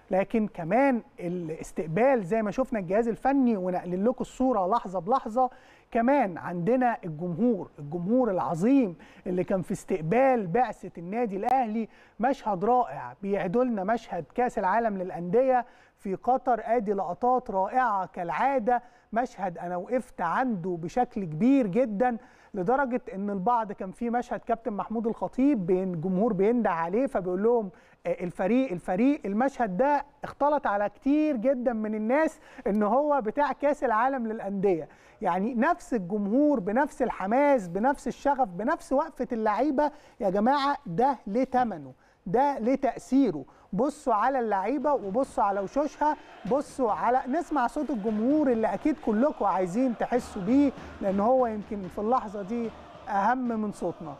لكن كمان الاستقبال زي ما شفنا الجهاز الفني ونقل لكم الصوره لحظه بلحظه كمان عندنا الجمهور الجمهور العظيم اللي كان في استقبال بعثة النادي الأهلي مشهد رائع بيعدوا لنا مشهد كأس العالم للأندية في قطر ادي لقطات رائعة كالعادة مشهد أنا وقفت عنده بشكل كبير جدا لدرجة أن البعض كان في مشهد كابتن محمود الخطيب بين الجمهور بينده عليه فبيقول لهم الفريق الفريق المشهد ده اختلط على كتير جدا من الناس ان هو بتاع كاس العالم للانديه يعني نفس الجمهور بنفس الحماس بنفس الشغف بنفس وقفه اللعيبه يا جماعه ده ليه ثمنه ده ليه تاثيره بصوا على اللعيبه وبصوا على وشوشها بصوا على نسمع صوت الجمهور اللي اكيد كلكم عايزين تحسوا بيه لان هو يمكن في اللحظه دي اهم من صوتنا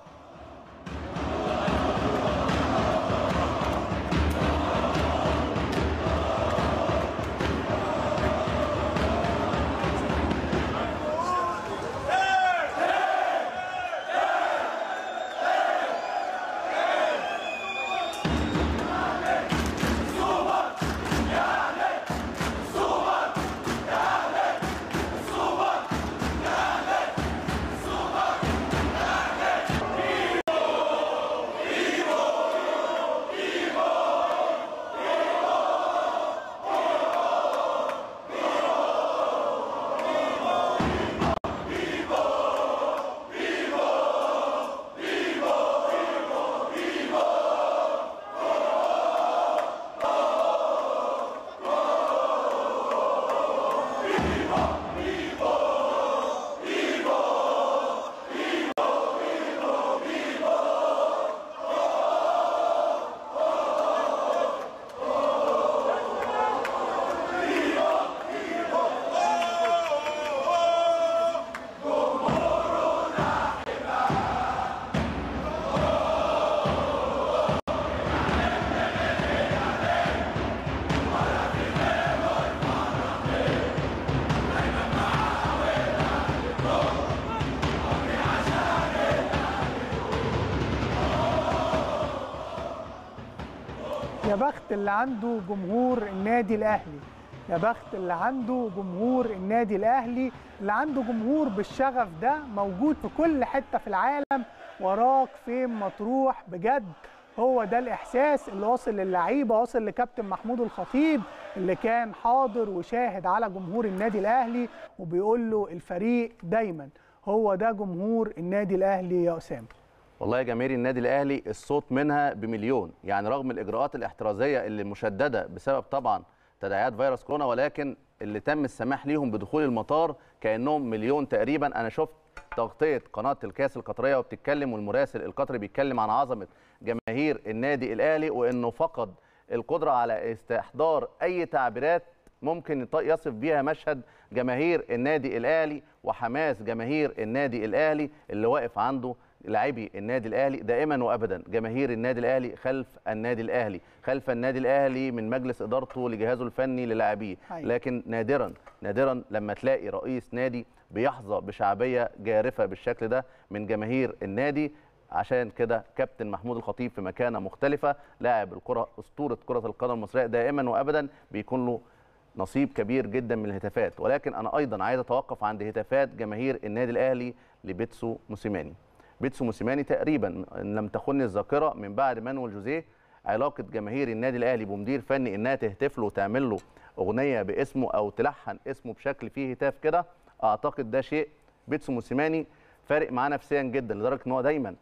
يا بخت اللي عنده جمهور النادي الاهلي يا بخت اللي عنده جمهور النادي الاهلي اللي عنده جمهور بالشغف ده موجود في كل حته في العالم وراك فين ما تروح بجد هو ده الاحساس اللي واصل للعيبه واصل لكابتن محمود الخطيب اللي كان حاضر وشاهد على جمهور النادي الاهلي وبيقول له الفريق دايما هو ده جمهور النادي الاهلي يا اسامه والله يا جماهير النادي الاهلي الصوت منها بمليون يعني رغم الاجراءات الاحترازيه اللي مشدده بسبب طبعا تداعيات فيروس كورونا ولكن اللي تم السماح ليهم بدخول المطار كانهم مليون تقريبا انا شفت تغطيه قناه الكاس القطريه وبتتكلم والمراسل القطري بيتكلم عن عظمه جماهير النادي الاهلي وانه فقد القدره على استحضار اي تعبيرات ممكن يصف بيها مشهد جماهير النادي الاهلي وحماس جماهير النادي الاهلي اللي واقف عنده لاعبي النادي الاهلي دائما وابدا جماهير النادي الاهلي خلف النادي الاهلي خلف النادي الاهلي من مجلس ادارته لجهازه الفني للاعبيه لكن نادرا نادرا لما تلاقي رئيس نادي بيحظى بشعبيه جارفه بالشكل ده من جماهير النادي عشان كده كابتن محمود الخطيب في مكانه مختلفه لاعب الكره اسطوره كره القدم المصريه دائما وابدا بيكون له نصيب كبير جدا من الهتافات ولكن انا ايضا عايز اتوقف عند هتافات جماهير النادي الاهلي لبيتسو موسيماني بيتسو موسيماني تقريبا ان لم تخن الذاكره من بعد مانويل جوزيه علاقه جماهير النادي الاهلي بمدير فني انها تهتف له وتعمل له اغنيه باسمه او تلحن اسمه بشكل فيه هتاف كده اعتقد ده شيء بيتسو موسيماني فارق معاه نفسيا جدا لدرجه ان هو دايما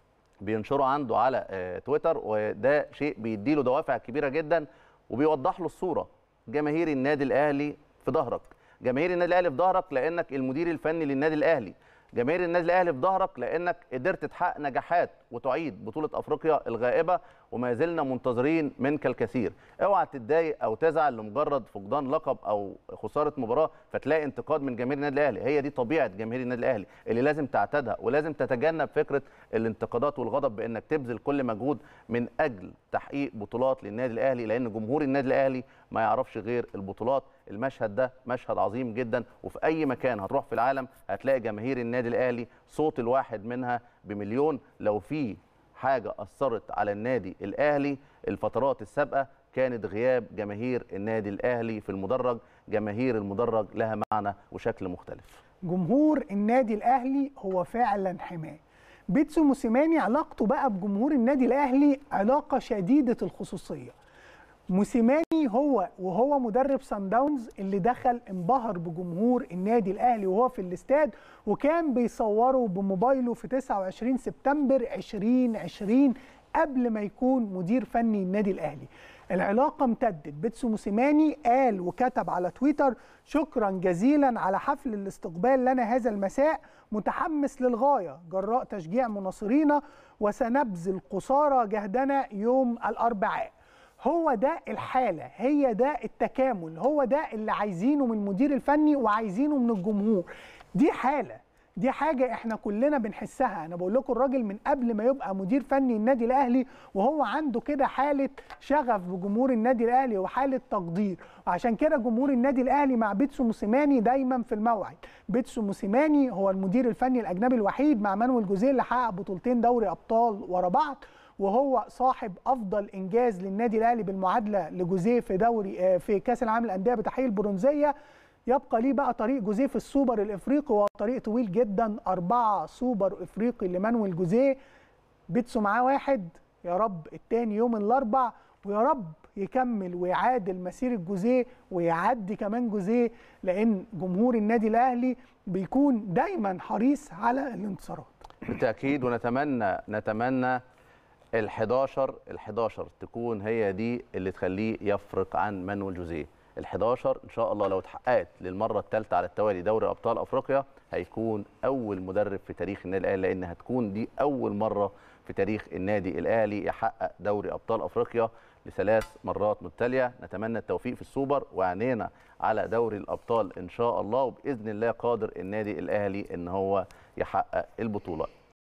بينشره عنده على تويتر وده شيء بيديله دوافع كبيره جدا وبيوضح له الصوره جماهير النادي الاهلي في ظهرك جماهير النادي الاهلي في ظهرك لانك المدير الفني للنادي الاهلي جماهير النادي الاهلي في ظهرك لانك قدرت تحقق نجاحات وتعيد بطوله افريقيا الغائبه وما زلنا منتظرين منك الكثير اوعى تتضايق او تزعل لمجرد فقدان لقب او خساره مباراه فتلاقي انتقاد من جماهير النادي الاهلي هي دي طبيعه جماهير النادي الاهلي اللي لازم تعتادها ولازم تتجنب فكره الانتقادات والغضب بانك تبذل كل مجهود من اجل تحقيق بطولات للنادي الاهلي لان جمهور النادي الاهلي ما يعرفش غير البطولات المشهد ده مشهد عظيم جدا وفي اي مكان هتروح في العالم هتلاقي جماهير النادي الاهلي صوت الواحد منها بمليون لو في حاجه اثرت على النادي الاهلي الفترات السابقه كانت غياب جماهير النادي الاهلي في المدرج جماهير المدرج لها معنى وشكل مختلف جمهور النادي الاهلي هو فعلا حماه بيتسو موسيماني علاقته بقى بجمهور النادي الاهلي علاقه شديده الخصوصيه موسيماني هو وهو مدرب سان داونز اللي دخل انبهر بجمهور النادي الاهلي وهو في الاستاد وكان بيصوره بموبايله في 29 سبتمبر 2020 قبل ما يكون مدير فني النادي الاهلي العلاقة امتدت بيتسو موسيماني قال وكتب على تويتر شكرا جزيلا على حفل الاستقبال لنا هذا المساء متحمس للغاية جراء تشجيع مناصرينا وسنبذل قصارى جهدنا يوم الأربعاء هو ده الحالة هي ده التكامل هو ده اللي عايزينه من المدير الفني وعايزينه من الجمهور دي حالة دي حاجة احنا كلنا بنحسها انا بقول لكم الراجل من قبل ما يبقى مدير فني النادي الاهلي وهو عنده كده حالة شغف بجمهور النادي الاهلي وحالة تقدير وعشان كده جمهور النادي الاهلي مع بيتسو موسيماني دايما في الموعد بيتسو موسيماني هو المدير الفني الاجنبي الوحيد مع مانويل جوزيه اللي حقق بطولتين دوري ابطال ورا بعض وهو صاحب افضل انجاز للنادي الاهلي بالمعادله لجوزيه في دوري في كاس العالم للانديه بتحقيق البرونزيه يبقى ليه بقى طريق جوزيه في السوبر الافريقي وهو طريق طويل جدا أربعة سوبر افريقي لمانويل جوزيه بيتسو معاه واحد يا رب التاني يوم الاربع ويا رب يكمل ويعادل مسيره جوزيه ويعدي كمان جوزيه لان جمهور النادي الاهلي بيكون دايما حريص على الانتصارات بالتاكيد ونتمنى نتمنى ال11 ال11 تكون هي دي اللي تخليه يفرق عن مانويل جوزيه ال11 ان شاء الله لو اتحققت للمره الثالثه على التوالي دوري ابطال افريقيا هيكون اول مدرب في تاريخ النادي الاهلي لان هتكون دي اول مره في تاريخ النادي الاهلي يحقق دوري ابطال افريقيا لثلاث مرات متتاليه نتمنى التوفيق في السوبر وعنينا على دوري الابطال ان شاء الله وباذن الله قادر النادي الاهلي ان هو يحقق البطوله